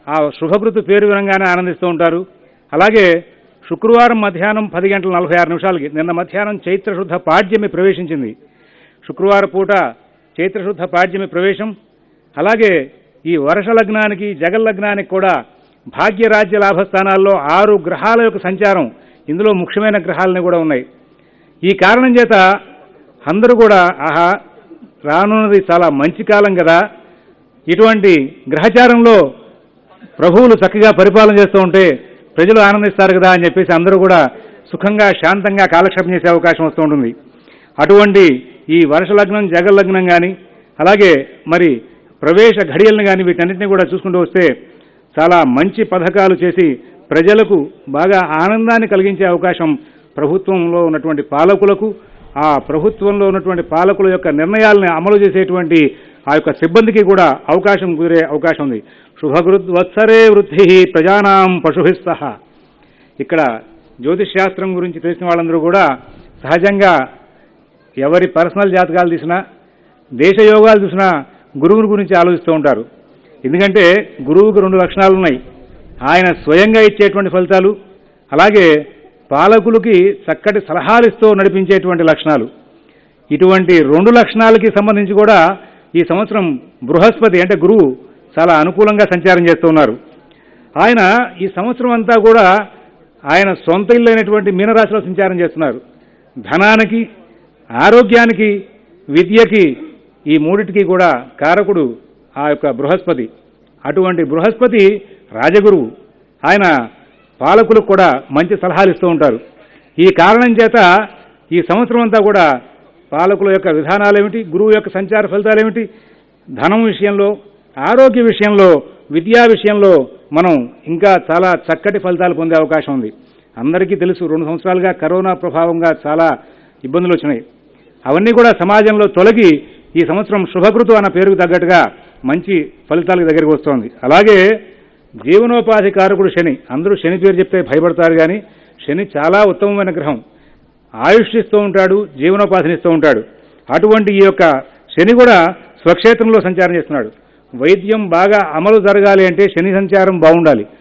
ఆ శుభకృతు పేరు వినంగానే ఆనందిస్తూ ఉంటారు అలాగే శుక్రవారం మధ్యాహ్నం పది గంటల నలభై ఆరు నిమిషాలకి నిన్న మధ్యాహ్నం చైత్రశుద్ధ పాడ్యమి ప్రవేశించింది శుక్రవారం పూట చైత్రశుద్ధ పాడ్యమి ప్రవేశం అలాగే ఈ వర్ష లగ్నానికి జగన్ లగ్నానికి కూడా భాగ్యరాజ్య లాభస్థానాల్లో ఆరు గ్రహాల యొక్క సంచారం ఇందులో ముఖ్యమైన గ్రహాలని కూడా ఉన్నాయి ఈ కారణం చేత అందరూ కూడా ఆహా రానున్నది చాలా మంచి కాలం కదా ఇటువంటి గ్రహచారంలో ప్రభువులు చక్కగా పరిపాలన చేస్తూ ఉంటే ప్రజలు ఆనందిస్తారు కదా అని చెప్పేసి అందరూ కూడా సుఖంగా శాంతంగా కాలక్షేపం చేసే అవకాశం వస్తూ ఉంటుంది అటువంటి ఈ వర్ష లగ్నం జగన్ లగ్నం కానీ అలాగే మరి ప్రవేశ ఘడియలను కానీ వీటన్నిటిని కూడా చూసుకుంటూ వస్తే చాలా మంచి పథకాలు చేసి ప్రజలకు బాగా ఆనందాన్ని కలిగించే అవకాశం ప్రభుత్వంలో ఉన్నటువంటి పాలకులకు ఆ ప్రభుత్వంలో ఉన్నటువంటి పాలకుల యొక్క నిర్ణయాలను అమలు చేసేటువంటి ఆ యొక్క సిబ్బందికి కూడా అవకాశం కుదిరే అవకాశం ఉంది శుభవత్సరే వృద్ధి ప్రజానాం పశుభిస్త ఇక్కడ జ్యోతిష్ శాస్త్రం గురించి తెలిసిన వాళ్ళందరూ కూడా సహజంగా ఎవరి పర్సనల్ జాతకాలు తీసినా దేశ యోగాలు చూసినా గురువుని గురించి ఆలోచిస్తూ ఉంటారు ఎందుకంటే గురువుకు రెండు లక్షణాలు ఉన్నాయి ఆయన స్వయంగా ఇచ్చేటువంటి ఫలితాలు అలాగే పాలకులకి చక్కటి సలహాలు ఇస్తూ నడిపించేటువంటి లక్షణాలు ఇటువంటి రెండు లక్షణాలకి సంబంధించి కూడా ఈ సంవత్సరం బృహస్పతి అంటే గురువు చాలా అనుకూలంగా సంచారం చేస్తూ ఉన్నారు ఆయన ఈ సంవత్సరం అంతా కూడా ఆయన సొంత ఇల్లు అయినటువంటి మీనరాశిలో సంచారం చేస్తున్నారు ధనానికి ఆరోగ్యానికి విద్యకి ఈ మూడిటికి కూడా కారకుడు ఆ యొక్క బృహస్పతి అటువంటి బృహస్పతి రాజగురువు ఆయన పాలకులకు కూడా మంచి సలహాలు ఇస్తూ ఉంటారు ఈ కారణం చేత ఈ సంవత్సరం అంతా కూడా పాలకుల యొక్క విధానాలు ఏమిటి గురువు యొక్క సంచార ఫలితాలు ఏమిటి ధనం విషయంలో ఆరోగ్య విషయంలో విద్యా విషయంలో మనం ఇంకా చాలా చక్కటి ఫలితాలు పొందే అవకాశం ఉంది అందరికీ తెలుసు రెండు సంవత్సరాలుగా కరోనా ప్రభావంగా చాలా ఇబ్బందులు వచ్చినాయి అవన్నీ కూడా సమాజంలో తొలగి ఈ సంవత్సరం శుభకృతు అన్న పేరుకు తగ్గట్టుగా మంచి ఫలితాలకు దగ్గరికి వస్తోంది అలాగే జీవనోపాధి కారకుడు శని అందరూ శని పేరు చెప్తే భయపడతారు కానీ శని చాలా ఉత్తమమైన గ్రహం ఆయుష్ ఇస్తూ ఉంటాడు జీవనోపాధిని ఇస్తూ ఉంటాడు అటువంటి ఈ యొక్క శని కూడా స్వక్షేత్రంలో సంచారం చేస్తున్నాడు వైద్యం బాగా అమలు జరగాలి అంటే శని సంచారం బాగుండాలి